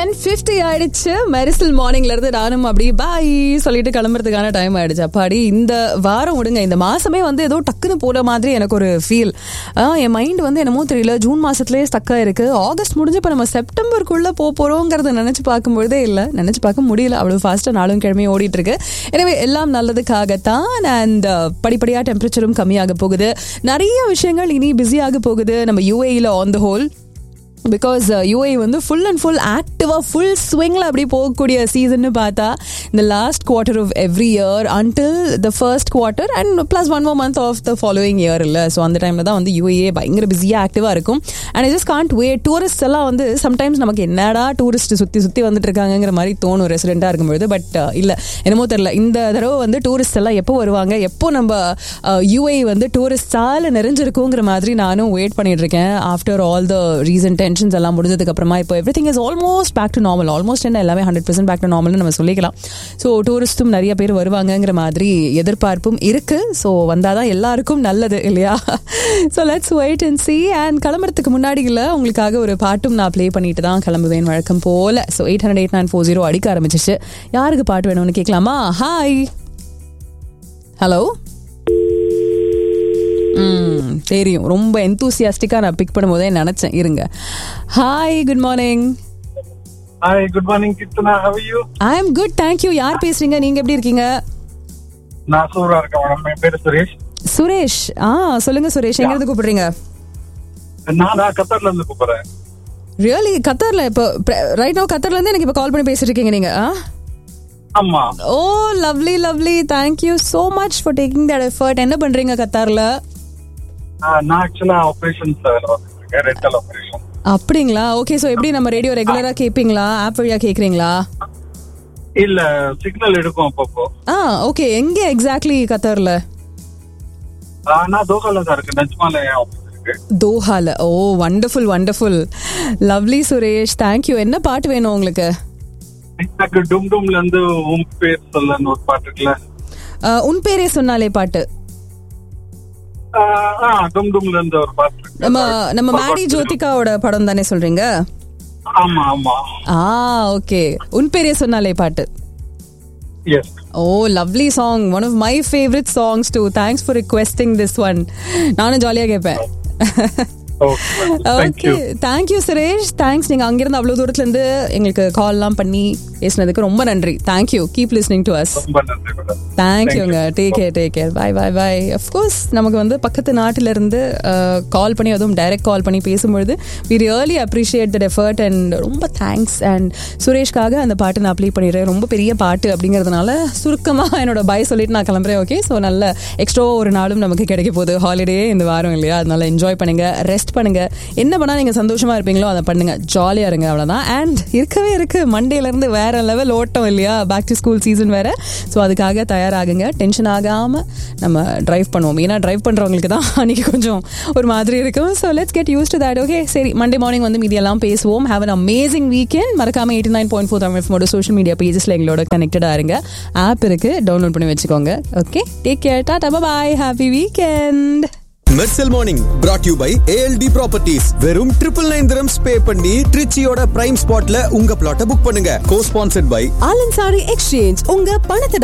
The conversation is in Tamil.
டென் ஃபிஃப்டி ஆயிடுச்சு மெரிசல் மார்னிங்ல இருந்து நானும் அப்படி பாய் சொல்லிட்டு கிளம்புறதுக்கான டைம் ஆயிடுச்சு அப்பாடி இந்த வாரம் விடுங்க இந்த மாசமே வந்து ஏதோ டக்குன்னு போற மாதிரி எனக்கு ஒரு ஃபீல் என் மைண்ட் வந்து என்னமோ தெரியல ஜூன் மாசத்துலயே ஸ்டக்கா இருக்கு ஆகஸ்ட் முடிஞ்சு இப்போ நம்ம செப்டம்பருக்குள்ள போக போறோங்கிறத நினைச்சு பார்க்கும்பொழுதே இல்லை நினைச்சு பார்க்க முடியல அவ்வளவு ஃபாஸ்டா நாளும் கிழமையும் ஓடிட்டு இருக்கு எனவே எல்லாம் நல்லதுக்காகத்தான் அண்ட் படிப்படியா டெம்பரேச்சரும் கம்மியாக போகுது நிறைய விஷயங்கள் இனி பிஸியாக போகுது நம்ம யூஏஇல on the whole because UAE வந்து ஃபுல் அண்ட் ஃபுல் ஆக்டிவாக ஃபுல் ஸ்விங்கில் அப்படி போகக்கூடிய சீசன்னு பார்த்தா இந்த last quarter of every year until the first quarter and plus one mo month of the following year இல்லை ஸோ அந்த டைமில் தான் வந்து யூஏ பயங்கர பிஸியாக ஆக்டிவாக இருக்கும் and just can't way tourist எல்லாம் வந்து சம்டைம்ஸ் நமக்கு என்னடா டூரிஸ்ட் சுற்றி சுற்றி வந்துட்டு இருக்காங்கிற மாதிரி தோணும் ரெசிடெண்ட்டாக இருக்கும்பொழுது பட் இல்லை என்னமோ தெரில இந்த தடவை வந்து டூரிஸ்ட் எல்லாம் எப்போ வருவாங்க எப்போ நம்ம யூஏ வந்து டூரிஸ்டால் நிறைஞ்சிருக்குங்கிற மாதிரி நானும் வெயிட் பண்ணிட்டு இருக்கேன் after all the recent tensions எல்லாம் முடிஞ்சதுக்கு அப்புறமா இப்போ everything is almost back to normal almost என்ன எல்லாமே ஹண்ட்ரட் பர்சன்ட் பேக் டு நார்மல்னு நம்ம சொல்லிக்கலாம் ஸோ டூரிஸ்ட்டும் நிறைய பேர் வருவாங்கங்கிற மாதிரி எதிர்பார்ப்பும் இருக்கு ஸோ வந்தாதான் எல்லாருக்கும் நல்லது இல்லையா so let's wait and see and கிளம்புறதுக்கு முன்னாடி இல்லை உங்களுக்காக ஒரு பாட்டும் நான் ப்ளே பண்ணிட்டு தான் கிளம்புவேன் வழக்கம் போல so eight hundred eight nine four zero அடிக்க ஆரம்பிச்சிச்சு யாருக்கு பாட்டு வேணும்னு கேட்கலாமா ஹாய் ஹலோ ம் தெரியும் ரொம்ப எந்தூசியாஸ்டிக்காக நான் பிக் பண்ணும்போதே நினச்சேன் இருங்க hi good morning hi good morning Krishna how you I am good thank you யார் பேசுறீங்க நீங்க எப்படி இருக்கீங்க நான் சூரா இருக்கேன் மேடம் என் பேரு சுரேஷ் சுரேஷ் ஆ சொல்லுங்க சுரேஷ் எங்க இருந்து கூப்பிடுறீங்க நான் நான் கத்தார்ல இருந்து கூப்பிடுறேன் ரியலி கத்தார்ல இப்போ ரைட் நோ கத்தார்ல இருந்து எனக்கு இப்போ கால் பண்ணி பேசிட்டு இருக்கீங்க நீங்க ஆ ஆமா oh lovely lovely thank you so much for taking that effort என்ன பண்றீங்க கத்தார்ல ஆஹ், நான் ஆக்சுவலா ஆபரேஷன்ஸ் இருக்கேன் ரெண்டல் ஆபரேஷன் அப்படிங்களா ஓகே ஸோ எப்படி நம்ம ரேடியோ ரெகுலரா கேட்பீங்களா ஆப் வழியா கேக்குறீங்களா இல்ல சிக்னல் எடுக்கும் அப்பப்போ ஆ ஓகே எங்க எக்ஸாக்ட்லி கத்தார்ல ஆஹ், நான் தோகால தான் இருக்கேன் நஜ்மால என் ஆஃபீஸ் இருக்கு தோஹால oh wonderful wonderful lovely Suresh thank you என்ன பாட்டு வேணும் உங்களுக்கு எனக்கு டும் டும்ல இருந்து உன் பேர் சொல்லன்னு ஒரு பாட்டு இருக்குல்ல அஹ், உன் பேரே சொன்னாலே பாட்டு ஆஹ், ஆ டும் டும்ல இருந்து ஒரு பாட்டு இருக்கு. நம்ம நம்ம மேடி ஜோதிகாவோட படம் தானே சொல்றீங்க ஆமா ஆமா ஆ ஓகே உன் பேரே சொன்னாலே பாட்டு yes oh lovely song one of my favourite songs too thanks for requesting this one நானும் ஜாலியாக கேட்பேன் okay okay thank you thank you Suresh thanks நீங்க அங்கிருந்து அவ்வளவு தூரத்துல இருந்து எங்களுக்கு கால்லாம் பண்ணி பேசினதுக்கு ரொம்ப நன்றி thank you keep listening to us ரொம்ப நன்றி மேடம் தேங்க்யூங்க take care take care bye bye bye of course நமக்கு வந்து பக்கத்து நாட்டில இருந்து கால் பண்ணி அதுவும் டைரக்ட் கால் பண்ணி பேசும்பொழுது we really appreciate that effort and ரொம்ப தேங்க்ஸ் அண்ட் சுரேஷ்காக அந்த பாட்டு நான் அப்ளை பண்ணிடுறேன் ரொம்ப பெரிய பாட்டு அப்படிங்கிறதுனால சுருக்கமாக என்னோட பாய் சொல்லிட்டு நான் கிளம்புறேன் ஓகே ஸோ நல்ல எக்ஸ்ட்ரா ஒரு நாளும் நமக்கு கிடைக்க போகுது ஹாலிடே இந்த வாரம் இல்லையா அதனால என்ஜாய் பண்ணுங்க ரெஸ்ட் பண்ணுங்க என்ன பண்ணால் நீங்கள் சந்தோஷமா இருப்பீங்களோ அதை பண்ணுங்க ஜாலியாக இருங்க அவ்வளோதான் அண்ட் இருக்கவே இருக்கு மண்டேல இருந்து வேற லெவல் ஓட்டம் இல்லையா பேக் டு ஸ்கூல் சீசன் வேற ஸோ அதுக்காக தயாராகுங்க டென்ஷன் ஆகாம நம்ம டிரைவ் பண்ணுவோம் ஏன்னா டிரைவ் பண்றவங்களுக்கு தான் அன்னைக்கு கொஞ்சம் ஒரு மாதிரி இருக்கும் so let's get used to that okay சரி மண்டே மார்னிங் வந்து மீடியெல்லாம் பேசுவோம் ஹேவ் அன் அமேசிங் வீக்கெண்ட் மறக்காம eighty nine point four Tamil social media பேஜஸ்ல எங்களோட கனெக்டடாக இருங்க ஆப் இருக்கு டவுன்லோட் பண்ணி வச்சுக்கோங்க okay take care tata bye happy weekend Mersal morning brought you by ALT properties வெறும் ட்ரிபிள் நைன் திரம்ஸ் பே பண்ணி ட்ரிச்சியோட பிரைம் ஸ்பாட்ல உங்க பிளாட்டை புக் பண்ணுங்க co sponsored by Al Ansari exchange உங்க பணத்தை